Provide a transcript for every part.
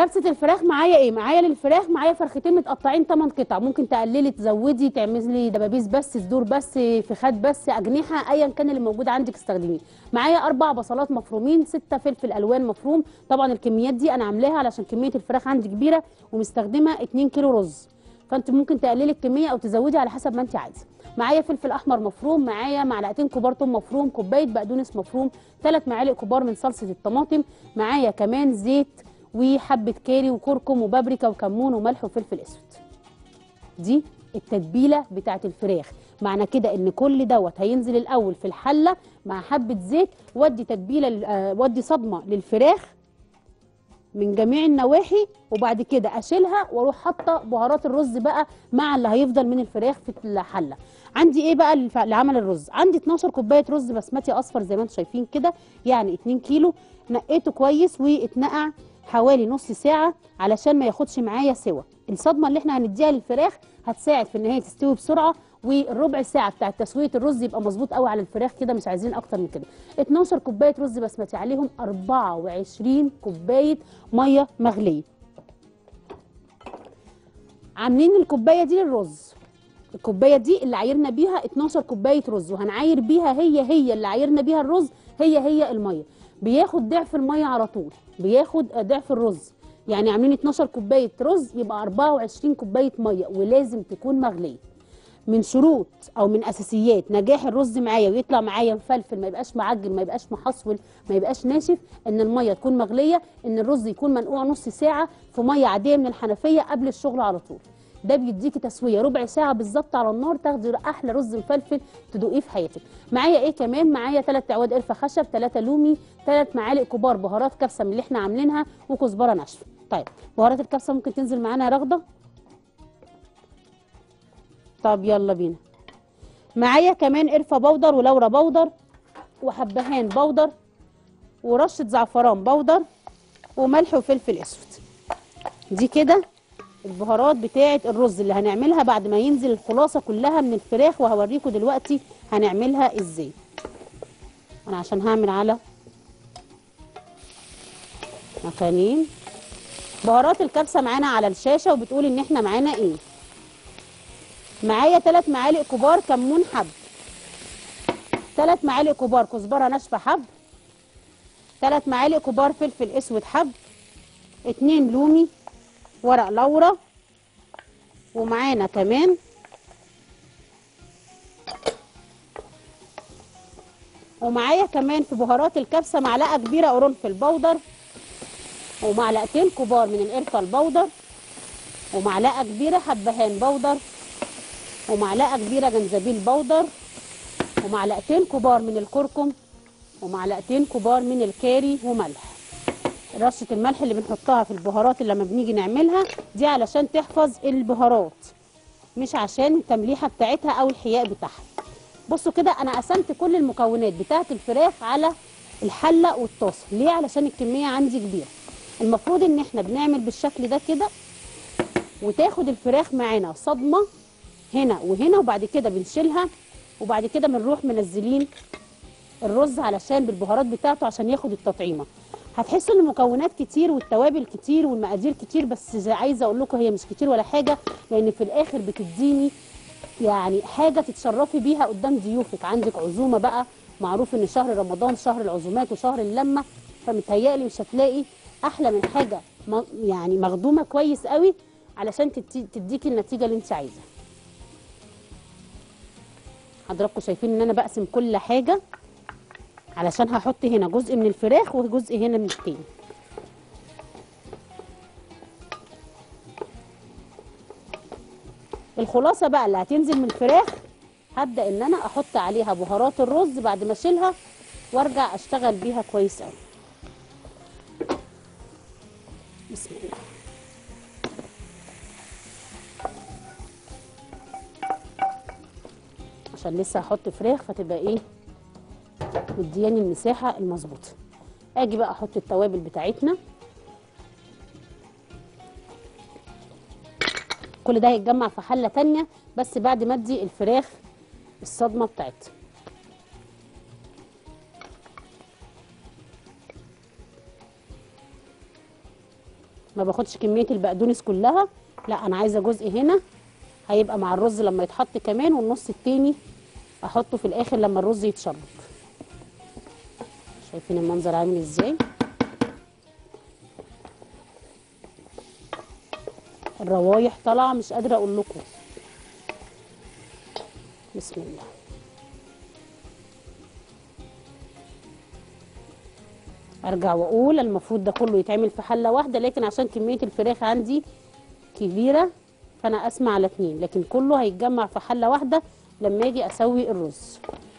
كبسه الفراخ معايا ايه معايا للفراخ معايا فرختين متقطعين 8 قطع ممكن تقللي تزودي تعملي دبابيس بس صدور بس فخاد بس اجنحه ايا كان اللي موجود عندك استخدميه معايا اربع بصلات مفرومين ستة فلفل الوان مفروم طبعا الكميات دي انا عاملاها علشان كميه الفراخ عندي كبيره ومستخدمه 2 كيلو رز فانت ممكن تقللي الكميه او تزودي على حسب ما انت عايزه معايا فلفل احمر مفروم معايا معلقتين كبار توم مفروم كوبايه بقدونس مفروم ثلاث معالق كبار من صلصه الطماطم معايا كمان زيت وحبه كاري وكركم وبابريكا وكمون وملح وفلفل اسود دي التتبيله بتاعه الفراخ معنى كده ان كل دوت هينزل الاول في الحله مع حبه زيت ودي تتبيله لل- آه، ودي صدمه للفراخ من جميع النواحي وبعد كده اشيلها واروح حاطه بهارات الرز بقى مع اللي هيفضل من الفراخ في الحله عندي ايه بقى للف- لعمل الرز عندي 12 كوبايه رز بسمتي اصفر زي ما انتم شايفين كده يعني 2 كيلو نقيته كويس واتنقع حوالي نص ساعه علشان ما ياخدش معايا سوا الصدمه اللي احنا هنديها للفراخ هتساعد في ان هي تستوي بسرعه والربع ساعه بتاعه تسويه الرز يبقى مظبوط قوي على الفراخ كده مش عايزين اكتر من كده 12 كوبايه رز بسمتي عليهم 24 كوبايه ميه مغليه عاملين الكوبايه دي للرز الكوبايه دي اللي عايرنا بيها 12 كوبايه رز وهنعاير بيها هي هي اللي عايرنا بيها الرز هي هي الميه بياخد ضعف الميه على طول بياخد ضعف الرز يعني عاملين 12 كوبايه رز يبقى 24 كوبايه ميه ولازم تكون مغليه من شروط او من اساسيات نجاح الرز معايا ويطلع معايا مفلفل ما يبقاش معجن ما يبقاش محصول ما يبقاش ناشف ان الميه تكون مغليه ان الرز يكون منقوع نص ساعه في ميه عاديه من الحنفيه قبل الشغل على طول ده بيديكي تسويه ربع ساعه بالظبط على النار تاخدي احلى رز مفلفل تدوقيه في حياتك معايا ايه كمان معايا 3 عواد قرفه خشب 3 لومي 3 معالق كبار بهارات كبسه من اللي احنا عاملينها وكزبره ناشفه طيب بهارات الكبسه ممكن تنزل معانا يا رغده طب يلا بينا معايا كمان قرفه بودر ولورا بودر وحبهان بودر ورشه زعفران بودر وملح وفلفل اسود دي كده البهارات بتاعه الرز اللي هنعملها بعد ما ينزل الخلاصه كلها من الفراخ وهوريكم دلوقتي هنعملها ازاي انا عشان هعمل على مكانين بهارات الكبسه معانا على الشاشه وبتقول ان احنا معانا ايه معايا 3 معالق كبار كمون حب 3 معالق كبار كزبره ناشفه حب 3 معالق كبار فلفل اسود حب 2 لومي ورق لورا ومعانا كمان ومعايا كمان في بهارات الكبسه معلقه كبيره قرنفل بودر ومعلقتين كبار من القرفه البودر ومعلقه كبيره حبهان بودر ومعلقه كبيره جنزبيل بودر ومعلقتين كبار من الكركم ومعلقتين كبار من الكاري وملح رشه الملح اللي بنحطها في البهارات اللي لما بنيجي نعملها دي علشان تحفظ البهارات مش عشان التمليحه بتاعتها او الحياء بتاعها بصوا كده انا قسمت كل المكونات بتاعه الفراخ على الحله والطاسه ليه علشان الكميه عندي كبيره المفروض ان احنا بنعمل بالشكل ده كده وتاخد الفراخ معانا صدمه هنا وهنا وبعد كده بنشيلها وبعد كده بنروح منزلين الرز علشان بالبهارات بتاعته عشان ياخد التطعيمه هتحسوا ان المكونات كتير والتوابل كتير والمقادير كتير بس زي عايزه اقول لكم هي مش كتير ولا حاجه لان في الاخر بتديني يعني حاجه تتشرفي بيها قدام ضيوفك عندك عزومه بقى معروف ان شهر رمضان شهر العزومات وشهر اللمه فمتهيألي مش هتلاقي احلى من حاجه م- يعني مخدومه كويس قوي علشان تدي- تديكي النتيجه اللي انت عايزاها حضراتكم شايفين ان انا بقسم كل حاجه علشان هحط هنا جزء من الفراخ وجزء هنا من التاني الخلاصه بقى اللي هتنزل من الفراخ هبدا ان انا احط عليها بهارات الرز بعد ما اشيلها وارجع اشتغل بيها كويس قوي بسم الله عشان لسه هحط فراخ فتبقى ايه مدياني المساحه المظبوطه اجي بقى احط التوابل بتاعتنا كل ده هيتجمع في حله تانية بس بعد ما ادي الفراخ الصدمه بتاعتها ما باخدش كميه البقدونس كلها لا انا عايزه جزء هنا هيبقى مع الرز لما يتحط كمان والنص التاني احطه في الاخر لما الرز يتشرب شايفين المنظر عامل ازاي الروايح طالعه مش قادره اقول لكم بسم الله ارجع واقول المفروض ده كله يتعمل في حله واحده لكن عشان كميه الفراخ عندي كبيره فانا اسمع على اتنين لكن كله هيتجمع في حله واحده لما اجي اسوي الرز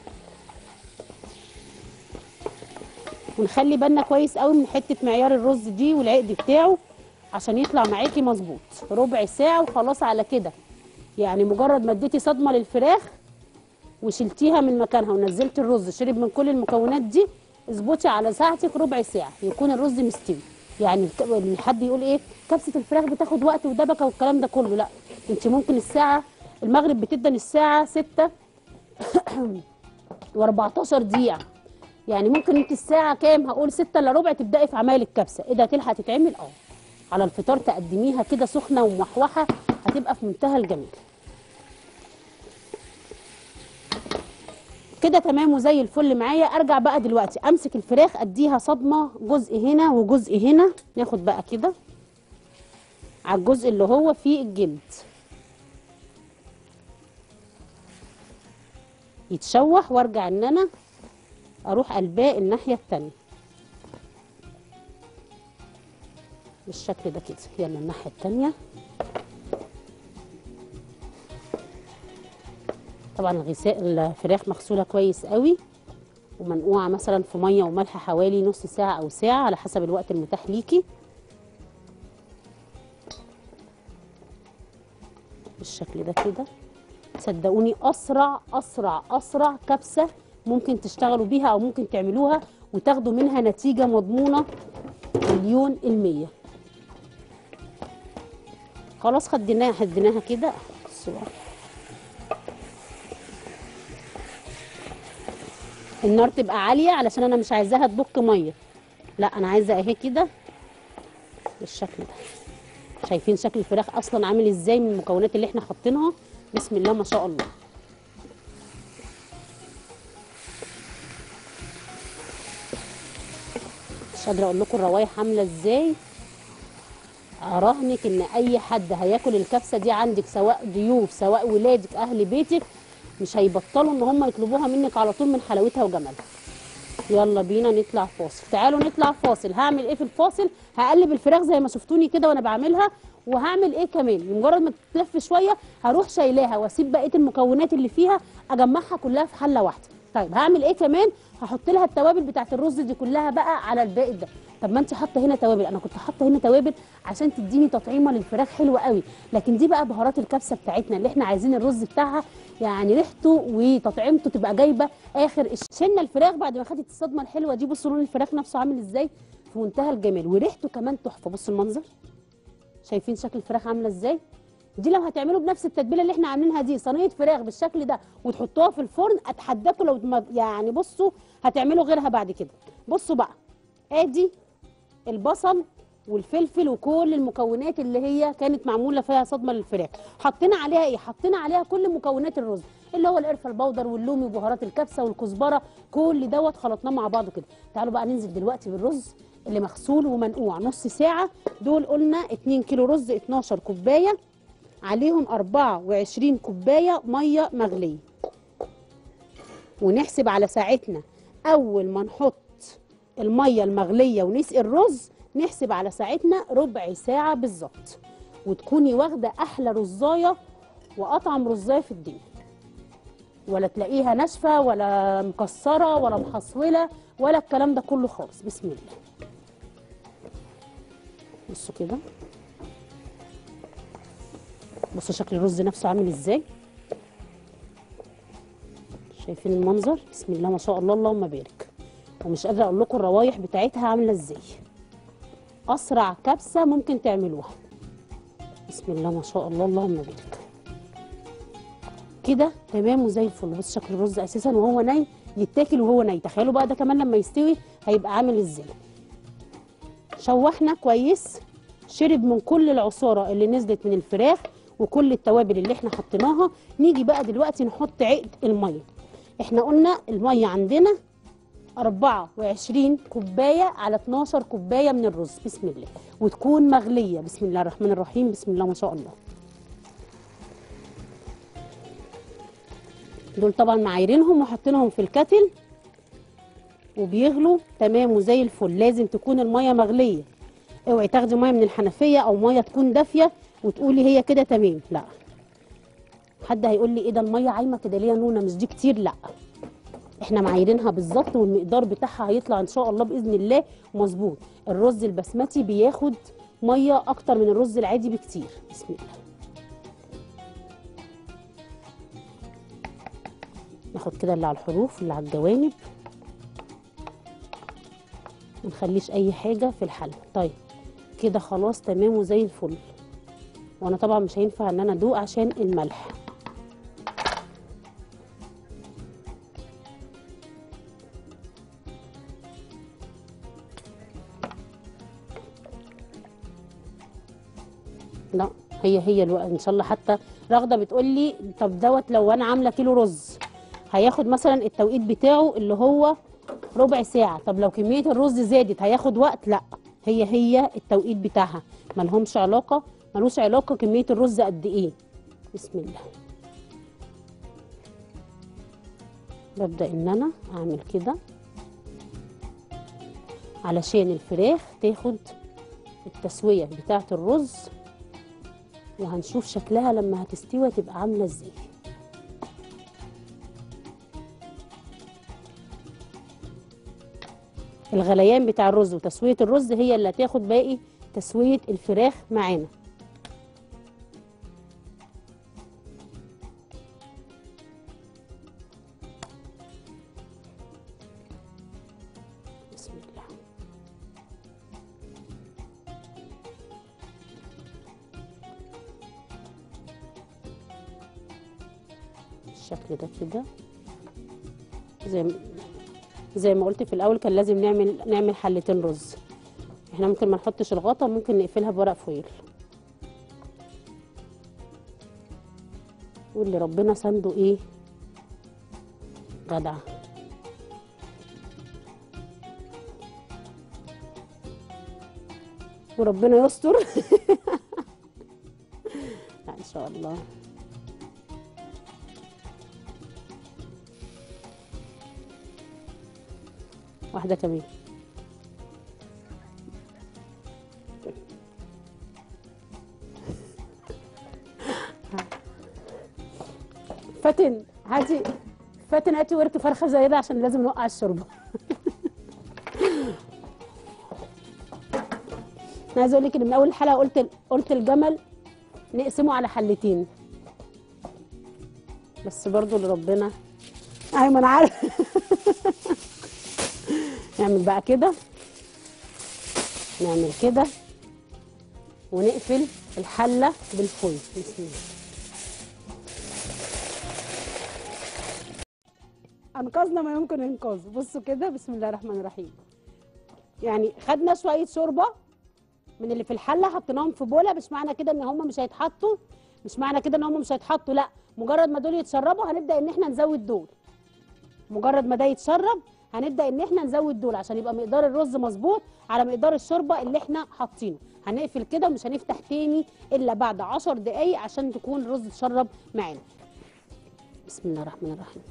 ونخلي بالنا كويس قوي من حته معيار الرز دي والعقد بتاعه عشان يطلع معاكي مظبوط ربع ساعه وخلاص على كده يعني مجرد ما اديتي صدمه للفراخ وشلتيها من مكانها ونزلت الرز شرب من كل المكونات دي اظبطي على ساعتك ربع ساعه يكون الرز مستوي يعني الك- حد يقول ايه كبسه الفراخ بتاخد وقت ودبكه والكلام ده كله لا انت ممكن الساعه المغرب بتدن الساعه 6 و14 دقيقه يعني ممكن انت الساعه كام هقول 6 الا ربع تبداي في عمايل الكبسه ايه ده هتلحق تتعمل اه على الفطار تقدميها كده سخنه وموحوحه هتبقى في منتهى الجمال كده تمام وزي الفل معايا ارجع بقى دلوقتي امسك الفراخ اديها صدمه جزء هنا وجزء هنا ناخد بقى كده على الجزء اللي هو فيه الجلد يتشوح وارجع ان انا اروح قلباه الناحيه التانيه بالشكل ده كده يلا الناحيه التانيه طبعا الغساء الفراخ مغسوله كويس قوي ومنقوعه مثلا في ميه وملح حوالي نص ساعه او ساعه على حسب الوقت المتاح ليكي بالشكل ده كده صدقوني اسرع اسرع اسرع كبسه ممكن تشتغلوا بيها او ممكن تعملوها وتاخدوا منها نتيجه مضمونه مليون المية خلاص خديناها حديناها كده بصوا بقى. النار تبقى عاليه علشان انا مش عايزاها تبك ميه لا انا عايزه اهي كده بالشكل ده شايفين شكل الفراخ اصلا عامل ازاي من المكونات اللي احنا حاطينها بسم الله ما شاء الله مش قادره اقول لكم الروايح عامله ازاي اراهنك ان اي حد هياكل الكبسه دي عندك سواء ضيوف سواء ولادك اهل بيتك مش هيبطلوا ان هم يطلبوها منك على طول من حلاوتها وجمالها يلا بينا نطلع فاصل تعالوا نطلع فاصل هعمل ايه في الفاصل هقلب الفراخ زي ما شفتوني كده وانا بعملها وهعمل ايه كمان مجرد ما تلف شويه هروح شايلاها واسيب بقيه المكونات اللي فيها اجمعها كلها في حله واحده طيب هعمل ايه كمان هحط لها التوابل بتاعت الرز دي كلها بقى على الباقي ده طب ما انت حاطه هنا توابل انا كنت حاطه هنا توابل عشان تديني تطعيمه للفراخ حلوه قوي لكن دي بقى بهارات الكبسه بتاعتنا اللي احنا عايزين الرز بتاعها يعني ريحته وتطعيمته تبقى جايبه اخر الش- شلنا الفراخ بعد ما خدت الصدمه الحلوه دي بصوا لون الفراخ نفسه عامل ازاي في منتهى الجمال وريحته كمان تحفه بصوا المنظر شايفين شكل الفراخ عامله ازاي دي لو هتعملوا بنفس التتبيله اللي احنا عاملينها دي صينيه فراخ بالشكل ده وتحطوها في الفرن اتحداكم لو ما- يعني بصوا هتعملوا غيرها بعد كده بصوا بقى ادي البصل والفلفل وكل المكونات اللي هي كانت معموله فيها صدمه للفراخ حطينا عليها ايه حطينا عليها كل مكونات الرز اللي هو القرفه البودر واللومي وبهارات الكبسه والكزبره كل دوت خلطناه مع بعضه كده تعالوا بقى ننزل دلوقتي بالرز اللي مغسول ومنقوع نص ساعه دول قلنا 2 كيلو رز 12 كوبايه عليهم 24 كوبايه ميه مغليه ونحسب على ساعتنا اول ما نحط الميه المغليه ونسقي الرز نحسب على ساعتنا ربع ساعه بالظبط وتكوني واخده احلى رزايه واطعم رزايه في الدنيا ولا تلاقيها ناشفه ولا مكسره ولا محصوله ولا الكلام ده كله خالص بسم الله بصوا كده بصوا شكل الرز نفسه عامل ازاي شايفين المنظر بسم الله ما شاء الله اللهم بارك ومش قادره اقول لكم الروايح بتاعتها عامله ازاي اسرع كبسه ممكن تعملوها بسم الله ما شاء الله اللهم بارك كده تمام وزي الفل بص شكل الرز اساسا وهو ني يتاكل وهو ني تخيلوا بقى ده كمان لما يستوي هيبقى عامل ازاي شوحنا كويس شرب من كل العصاره اللي نزلت من الفراخ وكل التوابل اللي احنا حطيناها نيجي بقى دلوقتي نحط عقد الميه احنا قلنا الميه عندنا 24 كوبايه على 12 كوبايه من الرز بسم الله وتكون مغليه بسم الله الرحمن الرحيم بسم الله ما شاء الله دول طبعا معايرينهم وحاطينهم في الكتل وبيغلوا تمام وزي الفل لازم تكون الميه مغليه اوعي تاخدي ميه من الحنفيه او ميه تكون دافيه وتقولي هي كده تمام لا حد هيقول لي ايه ده الميه عايمه كده ليه يا نونه مش دي كتير لا احنا معايرينها بالظبط والمقدار بتاعها هيطلع ان شاء الله باذن الله مظبوط الرز البسمتي بياخد ميه اكتر من الرز العادي بكتير بسم الله ناخد كده اللي على الحروف اللي على الجوانب ما نخليش اي حاجه في الحل طيب كده خلاص تمام وزي الفل وانا طبعا مش هينفع ان انا ادوق عشان الملح لا هي هي الوقت ان شاء الله حتى رغده بتقول لي طب دوت لو انا عامله كيلو رز هياخد مثلا التوقيت بتاعه اللي هو ربع ساعه طب لو كميه الرز زادت هياخد وقت لا هي هي التوقيت بتاعها ملهمش علاقه ملوش علاقه كميه الرز قد ايه بسم الله ببدا ان انا اعمل كده علشان الفراخ تاخد التسويه بتاعه الرز وهنشوف شكلها لما هتستوي تبقى عامله ازاي الغليان بتاع الرز وتسويه الرز هي اللي هتاخد باقي تسويه الفراخ معانا بسم الله بالشكل ده كده زي ما زي ما قلت في الاول كان لازم نعمل نعمل حلتين رز احنا ممكن ما نحطش الغطا ممكن نقفلها بورق فويل واللي ربنا سنده ايه جدع وربنا يستر لا ان شاء الله واحدة كمان فاتن هاتي فاتن هاتي ورك فرخة زي ده عشان لازم نوقع الشوربة انا عايزه اقول لك ان من اول الحلقه قلت قلت الجمل نقسمه على حلتين بس برضو لربنا ايوه ما انا عارفه نعمل بقى كده نعمل كده ونقفل الحله بالفويل بسم الله انقذنا ما يمكن انقاذه بصوا كده بسم الله الرحمن الرحيم يعني خدنا شويه شوربه من اللي في الحله حطيناهم في بوله مش معنى كده ان هم مش هيتحطوا مش معنى كده ان هم مش هيتحطوا لا مجرد ما دول يتشربوا هنبدا ان احنا نزود دول مجرد ما ده يتشرب هنبدا ان احنا نزود دول عشان يبقى مقدار الرز مظبوط على مقدار الشوربه اللي احنا حاطينه هنقفل كده ومش هنفتح تاني الا بعد 10 دقايق عشان تكون الرز اتشرب معانا بسم الله الرحمن الرحيم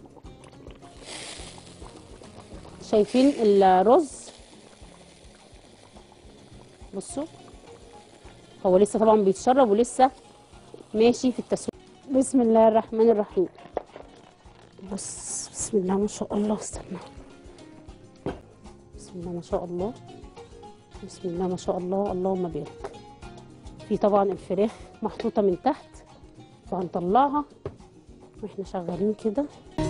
شايفين الرز بصوا هو لسه طبعا بيتشرب ولسه ماشي في التسويه بسم الله الرحمن الرحيم بص بسم الله ما شاء الله استنى بسم الله ما شاء الله بسم الله ما شاء الله اللهم بارك في طبعا الفراخ محطوطه من تحت فهنطلعها واحنا شغالين كده